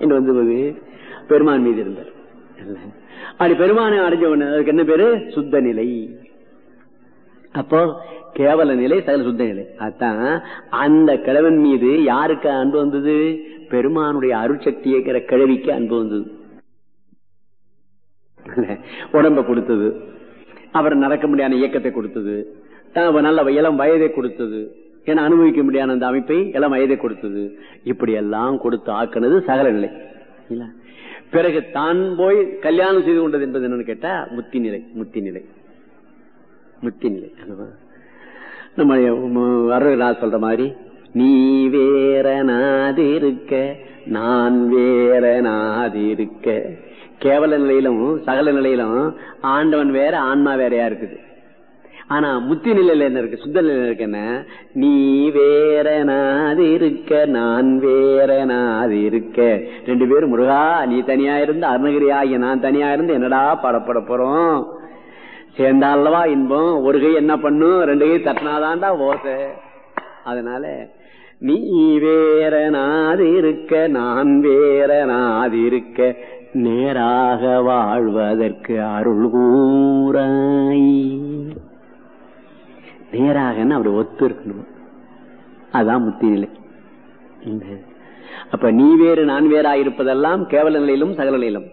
என்று வந்து போது பெருமான் மீது இருந்தார் அப்படி பெருமானை அடைஞ்ச உடனே அதுக்கு என்ன பேரு சுத்த நிலை அப்போ கேவல நிலை சகல சுத்த நிலை அதான் அந்த கிழவன் மீது யாருக்கு அன்பு வந்தது பெருமானுடைய அருட்சக்தி இருக்கிற கிழவிக்கு அன்பு வந்தது உடம்ப கொடுத்தது அவர் நடக்க முடியாத இயக்கத்தை கொடுத்தது நல்ல இளம் வயதை கொடுத்தது என அனுபவிக்க முடியாத அந்த அமைப்பை இளம் வயதை கொடுத்தது இப்படி எல்லாம் கொடுத்து ஆக்குனது சகல நிலை பிறகு தான் போய் கல்யாணம் செய்து கொண்டது என்பது என்னன்னு கேட்டா முத்தி நிலை முத்தி நிலை முத்தி நிலை நம்ம வரலாறு சொல்ற மாதிரி நீ வேற நாதிருக்க நான் வேற நாதிருக்க கேவல நிலையிலும் சகல நிலையிலும் ஆண்டவன் வேற ஆன்மா வேறையா இருக்குது ஆனா முத்தி நிலையில என்ன இருக்கு சுத்த நிலையில இருக்கு என்ன நீ வேற நாது இருக்க நான் வேற நாது இருக்க ரெண்டு பேரும் முருகா நீ தனியா இருந்து அருணகிரி ஆகிய நான் தனியா இருந்து என்னடா பாடப்பட போறோம் சேர்ந்தாலவா இன்பம் ஒரு கை என்ன பண்ணும் ரெண்டு கை தட்டினாதான்டா ஓசை அதனால நீ வேற நாது இருக்க நான் வேற நாது இருக்க நேராக வாழ்வதற்கு அருள் கூறாய் நேராக அப்படி ஒத்து இருக்கணும் அதான் முத்தி நிலை அப்ப நீ வேறு நான் வேறா இருப்பதெல்லாம் கேவல நிலையிலும் சகல நிலையிலும்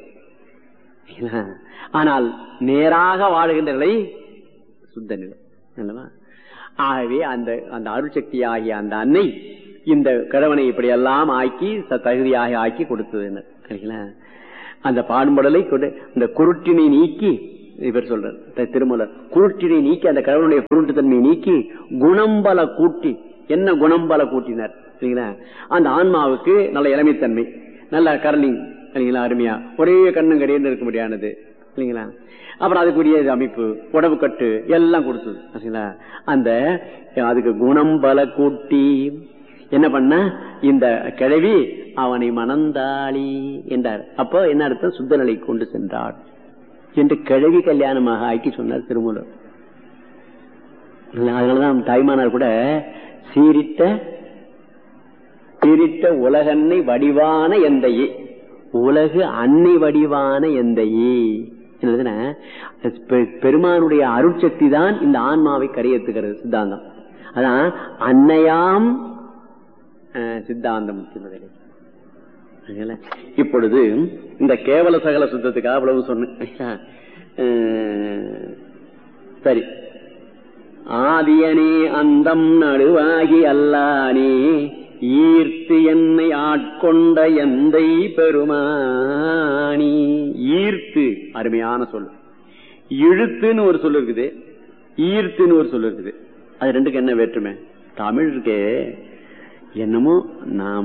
ஆனால் நேராக வாழுகின்ற நிலை சுத்த நிலை அல்லவா ஆகவே அந்த அந்த அருட்சக்தி ஆகிய அந்த அன்னை இந்த கிழவனை இப்படியெல்லாம் ஆக்கி தகுதியாக ஆக்கி கொடுத்தது சரிங்களா அந்த பாடுபடலை கொண்டு இந்த குருட்டினை நீக்கி இவர் சொல்ற திருமலர் குருட்டினை நீக்கி அந்த கடவுளுடைய குருட்டு தன்மையை நீக்கி குணம்பல கூட்டி என்ன குணம்பல கூட்டினார் சரிங்களா அந்த ஆன்மாவுக்கு நல்ல இளமைத்தன்மை நல்ல கரலிங் சரிங்களா அருமையா ஒரே கண்ணும் கடையில் இருக்க முடியானது இல்லைங்களா அப்புறம் அதுக்குரிய அமைப்பு உடம்பு கட்டு எல்லாம் கொடுத்தது சரிங்களா அந்த அதுக்கு குணம் பல கூட்டி என்ன பண்ண இந்த கிழவி அவனை மணந்தாளி என்றார் அப்போ என்ன அர்த்தம் சுத்தநிலை கொண்டு சென்றாள் என்று கிழவி கல்யாணமாக ஆக்கி சொன்னார் திருமூலர் அதனாலதான் தாய்மானார் கூட சீரிட்ட சீரிட்ட உலகன்னை வடிவான எந்தையே உலகு அன்னை வடிவான எந்தையே பெருமானுடைய அருட்சக்தி தான் இந்த ஆன்மாவை கரையேற்றுகிறது சித்தாந்தம் அதான் அன்னையாம் சித்தாந்தம் இப்பொழுது இந்த கேவல சகல சுத்தத்துக்காக அவ்வளவு சொன்னேன் சரி ஆதியனே அந்தம் நடுவாகி அல்லானே ஈர்த்து என்னை ஆட்கொண்ட எந்தை பெருமானி ஈர்த்து அருமையான சொல் இழுத்துன்னு ஒரு சொல் இருக்குது ஈர்த்துன்னு ஒரு சொல் இருக்குது அது ரெண்டுக்கு என்ன வேற்றுமை தமிழ் இருக்கே என்னமோ நாம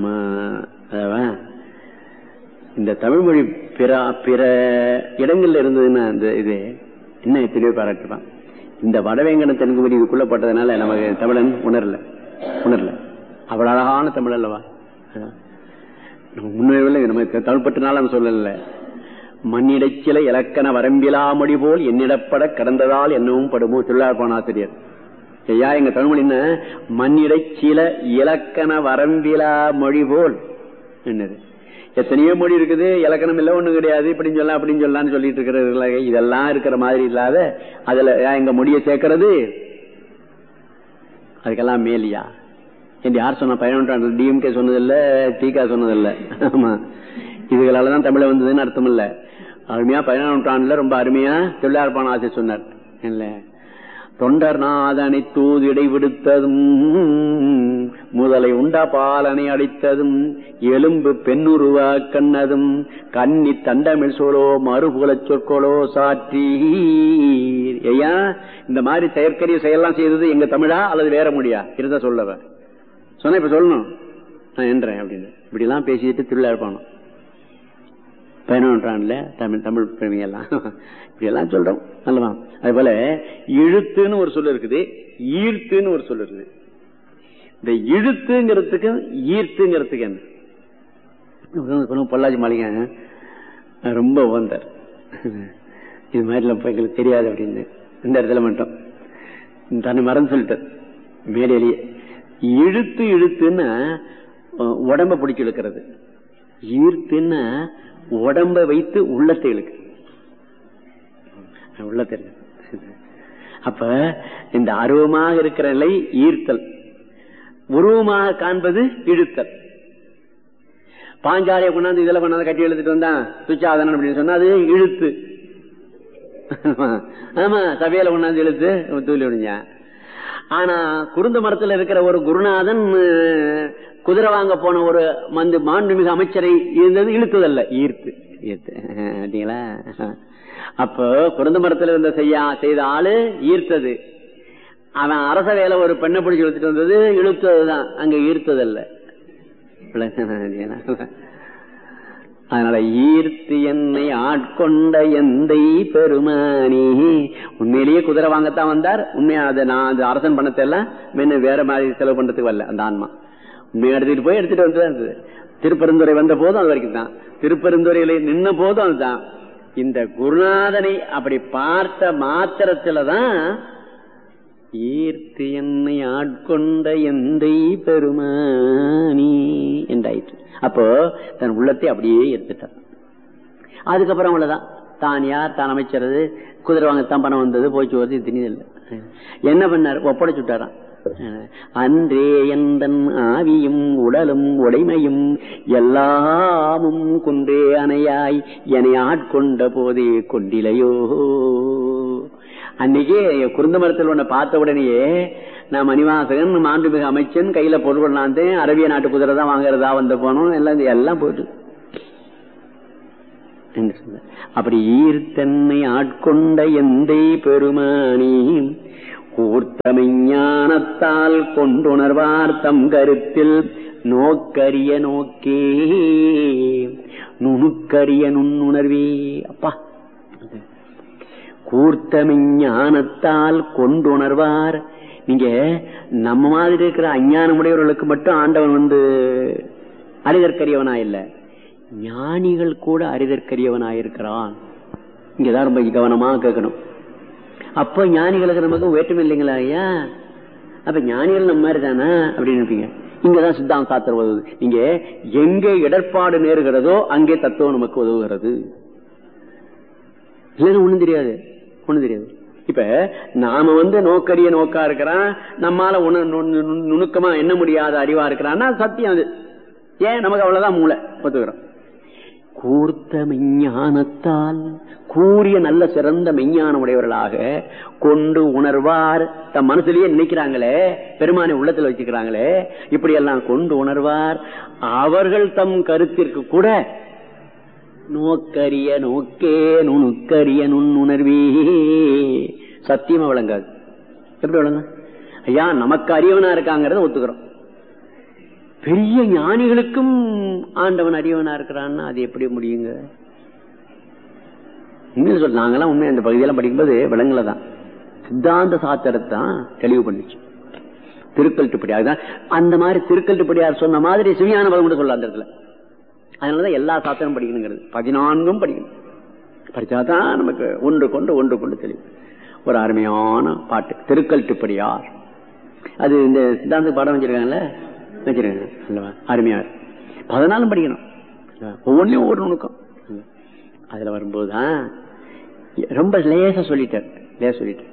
இந்த தமிழ் மொழி பிற பிற இடங்கள்ல இருந்ததுன்னா அந்த இது என்ன எத்தனையோ பாராட்டுவான் இந்த வடவேங்கன தென்குமரி இதுக்குள்ள பட்டதுனால நமக்கு தமிழன் உணரல உணரல அவ்வளவு அழகான தமிழ் அல்லவா நம்ம முன்னேறவில்லை நம்ம தமிழ் பற்றினால நம்ம சொல்லல மண்ணிடச்சில இலக்கண வரம்பிலா மொழி போல் என்னிடப்பட கடந்ததால் என்னவும் படுமோ தொழிலாளர் ஆசிரியர் ஐயா எங்க தமிழ் என்ன மண்ணிடச்சில இலக்கண வரம்பிலா மொழி போல் என்னது எத்தனையோ மொழி இருக்குது இலக்கணம் இல்ல ஒண்ணும் கிடையாது இப்படின்னு சொல்லலாம் அப்படின்னு சொல்லலாம்னு சொல்லிட்டு இருக்கிறது இதெல்லாம் இருக்கிற மாதிரி இல்லாத அதுல எங்க மொழியை சேர்க்கறது அதுக்கெல்லாம் மேலியா என்று யார் சொன்ன பதினொன்றாண்டு டிஎம்கே சொன்னதில்ல டிகா சொன்னதில்ல ஆமா இதுகளாலதான் தமிழ வந்ததுன்னு அர்த்தம் இல்ல அருமையா பதினாறு நூற்றாண்டுல ரொம்ப அருமையா தொழிலாளர் ஆசை சொன்னார் இல்ல தொண்டர் நாதனை தூதிடை விடுத்ததும் முதலை உண்டா பாலனை அடித்ததும் எலும்பு பெண்ணுருவா கண்ணதும் கன்னி தண்டமிழ் சோலோ மறுபுல சொற்கோளோ சாற்றி ஐயா இந்த மாதிரி செயற்கரிய செயலாம் செய்தது எங்க தமிழா அல்லது வேற மொழியா இருந்தா சொல்லவ சொன்ன இப்ப சொல்லணும் நான் என்றேன் அப்படின்னு இப்படி எல்லாம் பேசிட்டு திருவிழா இருப்பானோ பதினொன்றாண்டுல தமிழ் தமிழ் பெருமையெல்லாம் இப்படி எல்லாம் சொல்றோம் அல்லவா அது போல இழுத்துன்னு ஒரு சொல் இருக்குது ஈர்த்துன்னு ஒரு சொல் இருக்குது இந்த இழுத்துங்கிறதுக்கு ஈர்த்துங்கிறதுக்கு என்ன பொள்ளாச்சி மாளிகை ரொம்ப உகந்தார் இது மாதிரிலாம் எங்களுக்கு தெரியாது அப்படின்னு இந்த இடத்துல மட்டும் தன்னை மறந்து சொல்லிட்டார் மேலேயே இழுத்து இழுத்துன்னா உடம்ப பிடிச்சி இழுக்கிறது ஈர்த்துன்னா உடம்ப வைத்து உள்ளத்தை இழுக்கு உள்ளத்தை இழுக்கு. அப்ப இந்த அருவமாக இருக்கிற நிலை ஈர்த்தல் உருவமாக காண்பது இழுத்தல் பாஞ்சாலியை கொண்டாந்து இதுல கொண்டாந்து கட்டி எழுதிட்டு வந்தான் துச்சாதனன் அப்படின்னு சொன்னா அது இழுத்து ஆமா சபையில கொண்டாந்து இழுத்து தூளி விடுஞ்சான் ஆனா குருந்த மரத்துல இருக்கிற ஒரு குருநாதன் அஹ், குதிரை வாங்க போன ஒரு மந்து மாண்புமிகு அமைச்சரை இருந்தது இழுத்ததல்ல ஈர்த்து ஈர்த்து அப்படிங்களா அப்போ குருந்த மரத்துல இருந்த செய்யா செய்த ஆளு ஈர்த்தது அவன் அரச வேலை ஒரு பெண்ணை பிடிச்சி எடுத்துட்டு வந்தது இழுத்ததுதான் அங்க ஈர்த்ததல்ல அதனால ஈர்த்து என்னை ஆட்கொண்ட எந்தை பெருமானி உண்மையிலேயே குதிரை வாங்கத்தான் வந்தார் உண்மையா அதை நான் அது அரசன் பணத்தை எல்லாம் வேணும் வேற மாதிரி செலவு பண்றதுக்கு வரல அந்த ஆன்மா உண்மையை எடுத்துட்டு போய் எடுத்துட்டு வந்து இருந்தது திருப்பெருந்துறை வந்த போதும் அது வரைக்கும் தான் திருப்பெருந்துறையில நின்ன போதும் அதுதான் இந்த குருநாதனை அப்படி பார்த்த மாத்திரத்துலதான் ஈர்த்து என்னை ஆட்கொண்ட எந்தை பெருமானி என்றாயிற்று அப்போ தன் உள்ளத்தை அப்படியே எடுத்துட்டார் அதுக்கப்புறம் அவ்வளவுதான் தான் யார் தான் அமைச்சரது குதிரை வாங்கத்தான் பணம் வந்தது போச்சு வருது திணிதில்லை என்ன பண்ணார் ஒப்படைச்சுட்டாராம் அன்றே எந்தன் ஆவியும் உடலும் உடைமையும் எல்லாமும் குன்றே அணையாய் என்னை ஆட்கொண்ட போதே கொண்டிலையோ அன்னைக்கு குருந்த மரத்தில் உன்னை பார்த்த உடனேயே நான் மணிவாசகன் மாண்புமிகு அமைச்சன் கையில பொருள் கொண்டாந்தேன் அரபிய நாட்டு குதிரை தான் வாங்குறதா வந்த போனோம் எல்லாம் எல்லாம் போயிட்டு என்று சொன்னார். அப்படி ஈர்த்தன்னை ஆட்கொண்ட எந்தை பெருமானி கூர்த்தமைஞானத்தால் கொண்டுணர்வார் தம் கருத்தில் நோக்கரிய நோக்கே நுணுக்கரிய நுண்ணுணர்வே அப்பா கூர்த்தமிஞானத்தால் கொண்டுணர்வார் நீங்க நம்ம மாதிரி இருக்கிற அஞ்ஞானமுடையவர்களுக்கு மட்டும் ஆண்டவன் வந்து அறிதற்கரியவனா இல்ல ஞானிகள் கூட அறிதற்கரியவனாயிருக்கிறான் இங்கதான் ரொம்ப கவனமா கேட்கணும் அப்ப ஞானிகளுக்கு நமக்கு வேற்றுமை இல்லைங்களா ஐயா அப்ப ஞானிகள் நம்ம மாதிரி தானே அப்படின்னு இருப்பீங்க இங்கதான் சித்தாந்த சாத்திரம் உதவுது நீங்க எங்கே இடர்பாடு நேருகிறதோ அங்கே தத்துவம் நமக்கு உதவுகிறது இல்லைன்னு ஒண்ணும் தெரியாது ஒண்ணும் தெரியாது இப்ப நாம வந்து நோக்கரிய நோக்கா இருக்கிறான் நம்மால உண நு- நு- நுணுக்கமா எண்ண முடியாத அறிவா இருக்கிறான்னா அது சத்தியம் அது ஏன் நமக்கு அவ்வளவுதான் மூளை ஒத்துக்கிறோம் கூர்த்த மெஞ்ஞானத்தால் கூறிய நல்ல சிறந்த மெஞ்ஞானம் உடையவர்களாக கொண்டு உணர்வார் தம் மனசுலயே நினைக்கிறாங்களே பெருமானை உள்ளத்துல வச்சுக்கிறாங்களே இப்படி எல்லாம் கொண்டு உணர்வார் அவர்கள் தம் கருத்திற்கு கூட நோக்கரிய நோக்கே நுணுக்கரிய நுண்ணுணர்வே சத்தியமா விளங்காது எப்படி விளங்க ஐயா நமக்கு அறியவனா இருக்காங்கிறத ஒத்துக்கிறோம் பெரிய ஞானிகளுக்கும் ஆண்டவன் அறியவனா இருக்கிறான்னா அது எப்படி முடியுங்க உண்மையில சொல்ல நாங்கெல்லாம் உண்மை அந்த பகுதியெல்லாம் படிக்கும்போது விலங்குல தான் சித்தாந்த சாத்திரத்தை தான் தெளிவு பண்ணிச்சு திருக்கல்ட்டுப்படி அதுதான் அந்த மாதிரி திருக்கல்ட்டுப்படியார் சொன்ன மாதிரி சிவியான பலம் கூட சொல்ல அந்த இடத்துல அதனாலதான் எல்லா சாத்திரம் படிக்கணுங்கிறது பதினான்கும் படிக்கணும் படிச்சாதான் நமக்கு ஒன்று கொண்டு ஒன்று கொண்டு தெளிவு ஒரு அருமையான பாட்டு திருக்கல்ட்டுப்படியார் அது இந்த சித்தாந்த பாடம் வச்சிருக்காங்கல்ல வச்சிருக்காங்க அல்லவா அருமையா இருக்கு. பதினாலும் படிக்கணும் ஒவ்வொன்றையும் ஒவ்வொரு நுணுக்கம் அதுல வரும்போதுதான் ரொம்ப லேசா சொல்லிட்டார் லேசா சொல்லிட்டார்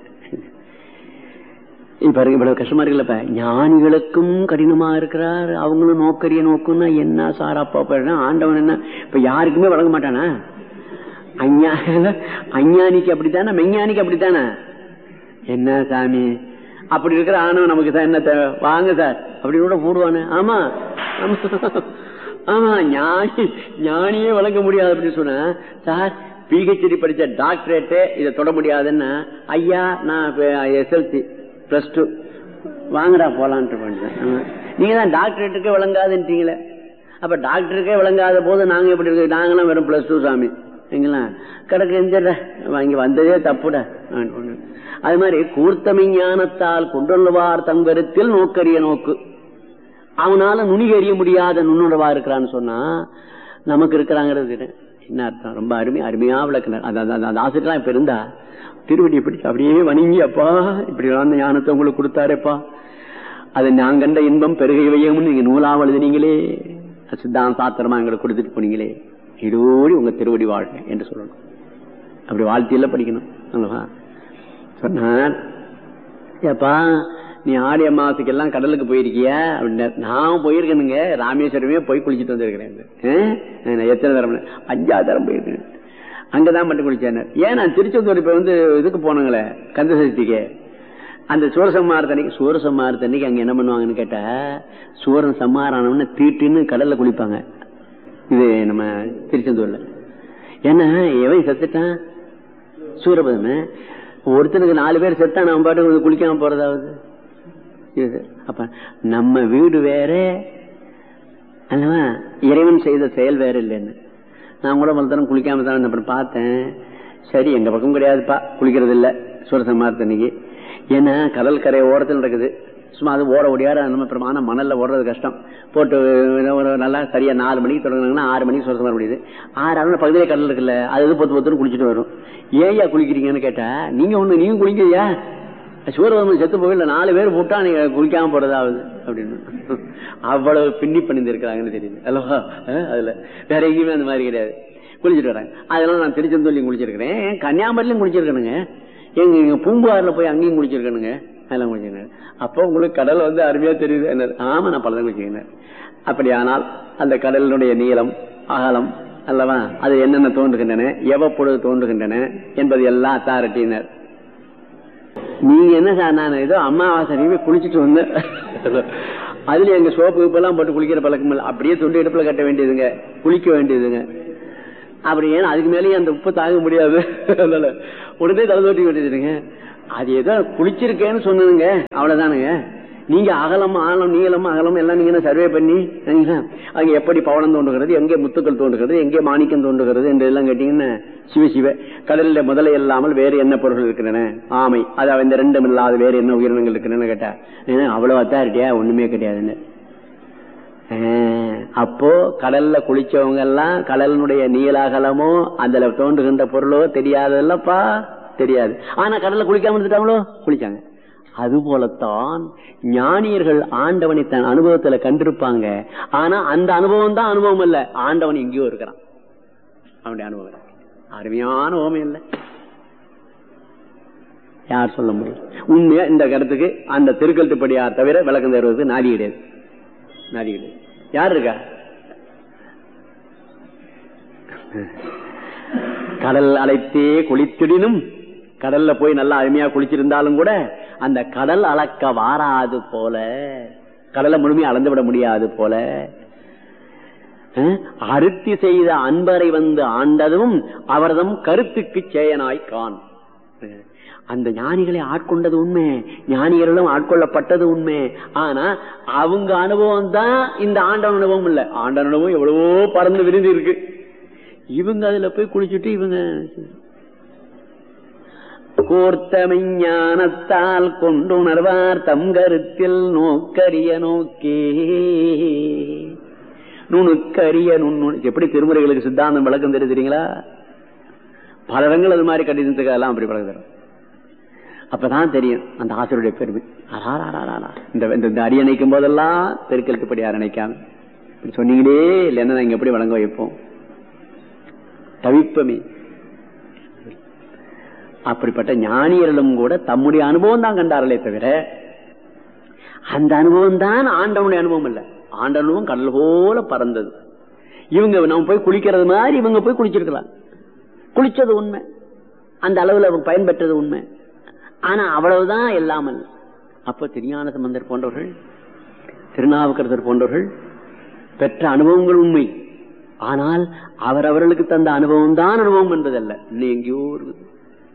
இப்ப பாருங்க, இவ்வளவு கஷ்டமா இருக்குல்லப்ப ஞானிகளுக்கும் கடினமா இருக்கிறார் அவங்களும் நோக்கரிய நோக்குன்னா என்ன சாராப்பா போயிடுறா ஆண்டவன் என்ன இப்ப யாருக்குமே வழங்க மாட்டானா அஞ்ஞா அஞ்ஞானிக்கு அப்படித்தானே மெஞ்ஞானிக்கு அப்படித்தானே என்ன சாமி அப்படி இருக்கிற ஆணவம் நமக்கு தான் என்ன தேவை வாங்க சார் அப்படி கூட போடுவானே ஆமா ஆமா. ஆமா ஞானி ஞானியே வழங்க முடியாது அப்படின்னு சொன்ன சார் பிஹெச்டி படிச்ச டாக்டரேட்டு இதை தொட முடியாதுன்னா ஐயா நான் எஸ்எல்சி பிளஸ் டூ வாங்கடா போலான்ட்டு பண்ணிட்டேன் ஆமா. நீங்க தான் டாக்டரேட்டுக்கே விளங்காதுன்றீங்களே அப்ப டாக்டருக்கே விளங்காத போது நாங்க எப்படி இருக்கு நாங்களாம் வெறும் பிளஸ் டூ சாமி சரிங்களா கிடக்கு எந்திர வாங்கி வந்ததே தப்புட அது மாதிரி கூர்த்தமை ஞானத்தால் கொண்டுள்ளவார் தங்கருத்தில் நோக்கரிய நோக்கு அவனால நுனிக அறிய முடியாத நுண்ணுணர்வா இருக்கிறான்னு சொன்னா நமக்கு இருக்கிறாங்கிறது என்ன அர்த்தம் ரொம்ப அருமை அருமையா விளக்குனார் அந்த- அந்த அந்த ஆசிரியர்லாம் இப்ப இருந்தா திருவடி பிடிச்சு அப்படியே வணங்கி அப்பா இப்படி அந்த ஞானத்தை உங்களுக்கு கொடுத்தாரேப்பா அது நான் கண்ட இன்பம் பெருகை வையம்னு நீங்க நூலா எழுதுனீங்களே சித்தாந்த சாத்திரமா எங்களுக்கு கொடுத்துட்டு போனீங்களே இதோடி உங்க திருவடி வாழ்க என்று சொல்லணும் அப்படி வாழ்த்தியில படிக்கணும் அல்லவா சொன்னார் ஏப்பா நீ ஆடி அமாவாசைக்கு எல்லாம் கடலுக்கு போயிருக்கியா அப்படின்னு நான் போயிருக்கேனுங்க ராமேஸ்வரமே போய் குளிச்சுட்டு வந்திருக்கிறேன் எத்தனை தரம் அஞ்சாவது தரம் போயிருக்கேன் அங்கதான் மட்டும் குளிச்சேன் ஏன் நான் திருச்செந்தூர் இப்ப வந்து இதுக்கு போனாங்களே கந்த சஷ்டிக்கு அந்த சூரசம்மாரத்தன்னைக்கு சூரசம்மாரத்தன்னைக்கு அங்க என்ன பண்ணுவாங்கன்னு கேட்டா சூரன் சம்மாரானவன்னு தீட்டுன்னு கடல்ல குளிப்பாங்க இது நம்ம திருச்செந்தூர்ல ஏன்னா எவன் செத்துட்டான் சூரபதம ஒருத்தனுக்கு நாலு பேர் செத்தா நம்ம பாட்டுக்கு குளிக்காம போறதாவது அப்ப நம்ம வீடு வேற அல்லவா இறைவன் செய்த செயல் வேற இல்லைன்னு நான் கூட மலத்தனம் குளிக்காம தான் அப்புறம் பார்த்தேன் சரி எங்க பக்கம் கிடையாதுப்பா குளிக்கிறது இல்ல சூரசம்மாரத்தன்னைக்கு ஏன்னா கடல் கரை ஓரத்தில் நடக்குது சும்மா அது ஓட ஓடியார நம்ம பிரமான மணல்ல ஓடுறது கஷ்டம் போட்டு ஒரு நல்லா சரியா நாலு மணிக்கு தொடங்கினாங்கன்னா ஆறு மணிக்கு சுரசம் வர முடியுது ஆறு ஆறு பகுதியிலே கடல் இருக்குல்ல அது இது பொத்து பொத்துன்னு குளிச்சுட்டு வரும் ஏயா குளிக்கிறீங்கன்னு கேட்டா நீங்க ஒண்ணு நீங்க குளிக்கலையா சூரவர்மன் செத்து போகல நாலு பேர் போட்டா நீங்க குளிக்காம போறதாவது அப்படின்னு அவ்வளவு பின்னி பண்ணிருக்கிறாங்கன்னு தெரியுது அல்லவா அதுல வேற எங்கேயுமே அந்த மாதிரி கிடையாது குளிச்சுட்டு வராங்க அதெல்லாம் நான் திருச்செந்தூர்லையும் குளிச்சிருக்கிறேன் கன்னியாகுமரிலையும் குளிச்சிருக்கணுங்க எங்க எங்க பூம்புகார்ல போய் அங்கேயும் குளிச்சிருக்கணுங்க அதெல்லாம் குளிச்சிருக்கேன் அப்போ உங்களுக்கு கடல் வந்து அருமையா தெரியுது என்ன ஆமா நான் பலதான் குளிச்சிருக்கேன் அப்படியானால் அந்த கடலினுடைய நீளம் அகலம் அல்லவா அது என்னென்ன தோன்றுகின்றன எவ்வப்பொழுது தோன்றுகின்றன என்பது எல்லாம் அத்தாரிட்டினர் நீங்க என்ன சார் நான் ஏதோ அம்மாவாசை நீங்க குளிச்சுட்டு வந்தேன் அதுல எங்க சோப்பு இப்பெல்லாம் போட்டு குளிக்கிற பழக்கம் இல்லை அப்படியே துண்டு இடுப்புல கட்ட வேண்டியதுங்க குளிக்க வேண்டியதுங்க அப்படி ஏன்னா அதுக்கு மேலேயே அந்த உப்பு தாங்க முடியாது அதனால உடனே தலை தோட்டி வேண்டியதுங்க அது ஏதோ குளிச்சிருக்கேன்னு சொன்னதுங்க அவ்வளவுதானுங்க நீங்க அகலம் ஆழம் நீளம் அகலம் எல்லாம் நீங்க சர்வே பண்ணி அங்க எப்படி பவளம் தோன்றுகிறது எங்கே முத்துக்கள் தோன்றுகிறது எங்கே மாணிக்கம் தோன்றுகிறது என்று எல்லாம் கேட்டீங்கன்னா சிவ சிவ கடலில் முதலை இல்லாமல் வேறு என்ன பொருள்கள் இருக்கின்றன ஆமை அது இந்த ரெண்டும் இல்லாத வேறு என்ன உயிரினங்கள் இருக்கின்றன கேட்டா அவ்வளவு அத்தாரிட்டியா ஒண்ணுமே கிடையாதுன்னு அப்போ கடல்ல குளிச்சவங்க எல்லாம் கடலினுடைய நீலாகலமோ அதுல தோன்றுகின்ற பொருளோ தெரியாதல்லப்பா தெரியாது ஆனா கடல்ல குளிக்காம இருந்துட்டாங்களோ குளிச்சாங்க அது போலத்தான் ஞானியர்கள் ஆண்டவனை தன் அனுபவத்துல கண்டிருப்பாங்க ஆனா அந்த அனுபவம் தான் அனுபவம் இல்ல ஆண்டவன் எங்கேயோ இருக்கிறான் அவனுடைய அனுபவம் அருமையான ஓமம் இல்ல யார் சொல்ல முடியும் உண்மையா இந்த கருத்துக்கு அந்த திருக்கல்ட்டுப்படியார் தவிர விளக்கம் தருவது நாதி கிடையாது நாதி கிடையாது யார் இருக்கா கடல் அழைத்தே குளித்திடினும் கடல்ல போய் நல்லா அருமையா குளிச்சிருந்தாலும் கூட அந்த கடல் அளக்க வாராது போல கடலை முழுமையா அளந்து விட முடியாது போல அருத்தி செய்த அன்பரை வந்து ஆண்டதும் அவரதும் கருத்துக்கு சேயனாய் கான் அந்த ஞானிகளை ஆட்கொண்டது உண்மை ஞானிகளும் ஆட்கொள்ளப்பட்டது உண்மை ஆனா அவங்க அனுபவம் தான் இந்த ஆண்டவன் அனுபவம் இல்ல ஆண்டவன் அனுபவம் எவ்வளவோ பறந்து விரிந்து இருக்கு இவங்க அதுல போய் குளிச்சுட்டு இவங்க கோர்த்தமை ஞானத்தால் கொண்டுணர்வார் தம் கருத்தில் நோக்கரிய நோக்கே நுணுக்கரிய நுண்ணு எப்படி திருமுறைகளுக்கு சித்தாந்தம் விளக்கம் தெரியுங்களா பல இடங்கள் அது மாதிரி கடிதத்துக்கு எல்லாம் அப்படி விளக்கம் தரும் அப்பதான் தெரியும் அந்த ஆசிரியருடைய பெருமை இந்த இந்த அடி அணைக்கும் போதெல்லாம் பெருக்கெழுத்துப்படி அரணைக்காம இப்படி சொன்னீங்களே இல்லைன்னா நாங்க எப்படி வழங்க வைப்போம் தவிப்பமே அப்படிப்பட்ட ஞானியர்களும் கூட தம்முடைய அனுபவம் தான் கண்டார்களே தவிர அந்த அனுபவம் தான் ஆண்டவனுடைய அனுபவம் இல்ல ஆண்ட அனுபவம் கடல் போல பறந்தது இவங்க நம்ம போய் குளிக்கிறது மாதிரி இவங்க போய் குளிச்சிருக்கலாம் குளிச்சது உண்மை அந்த அளவுல அவங்க பயன்பெற்றது உண்மை ஆனா அவ்வளவுதான் இல்லாமல் அப்ப திருஞான சம்பந்தர் போன்றவர்கள் திருநாவுக்கரசர் போன்றவர்கள் பெற்ற அனுபவங்கள் உண்மை ஆனால் அவர் அவர்களுக்கு தந்த அனுபவம் தான் அனுபவம் என்பதல்ல இன்னும் எங்கேயோ இருக்குது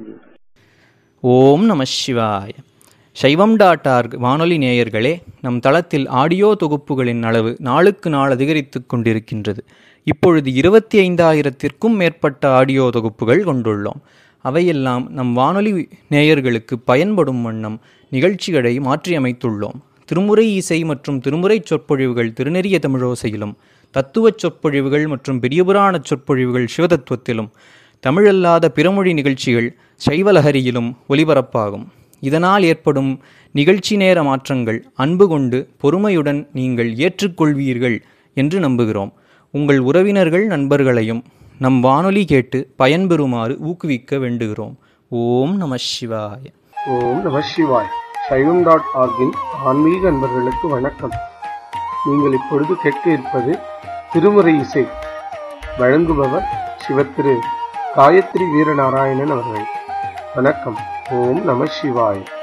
ஓம் நம சிவாய சைவம் டாட் ஆர்க் வானொலி நேயர்களே நம் தளத்தில் ஆடியோ தொகுப்புகளின் அளவு நாளுக்கு நாள் அதிகரித்து கொண்டிருக்கின்றது இப்பொழுது இருபத்தி ஐந்தாயிரத்திற்கும் மேற்பட்ட ஆடியோ தொகுப்புகள் கொண்டுள்ளோம் அவையெல்லாம் நம் வானொலி நேயர்களுக்கு பயன்படும் வண்ணம் நிகழ்ச்சிகளை மாற்றியமைத்துள்ளோம் திருமுறை இசை மற்றும் திருமுறை சொற்பொழிவுகள் திருநெறிய தமிழோசையிலும் தத்துவச் சொற்பொழிவுகள் மற்றும் பெரியபுராண சொற்பொழிவுகள் சிவதத்துவத்திலும் தமிழல்லாத பிறமொழி நிகழ்ச்சிகள் சைவலஹரியிலும் ஒலிபரப்பாகும் இதனால் ஏற்படும் நிகழ்ச்சி நேர மாற்றங்கள் அன்பு கொண்டு பொறுமையுடன் நீங்கள் ஏற்றுக்கொள்வீர்கள் என்று நம்புகிறோம் உங்கள் உறவினர்கள் நண்பர்களையும் நம் வானொலி கேட்டு பயன்பெறுமாறு ஊக்குவிக்க வேண்டுகிறோம் ஓம் நம சிவாய ஓம் நம சிவாய் சைவம் டாட் ஆர்கின் ஆன்மீக அன்பர்களுக்கு வணக்கம் நீங்கள் இப்பொழுது கேட்க இருப்பது திருமுறை இசை வழங்குபவர் சிவத்திரு காயத்ரி வீரநாராயணன் அவர்கள் வணக்கம் ஓம் நம சிவாய்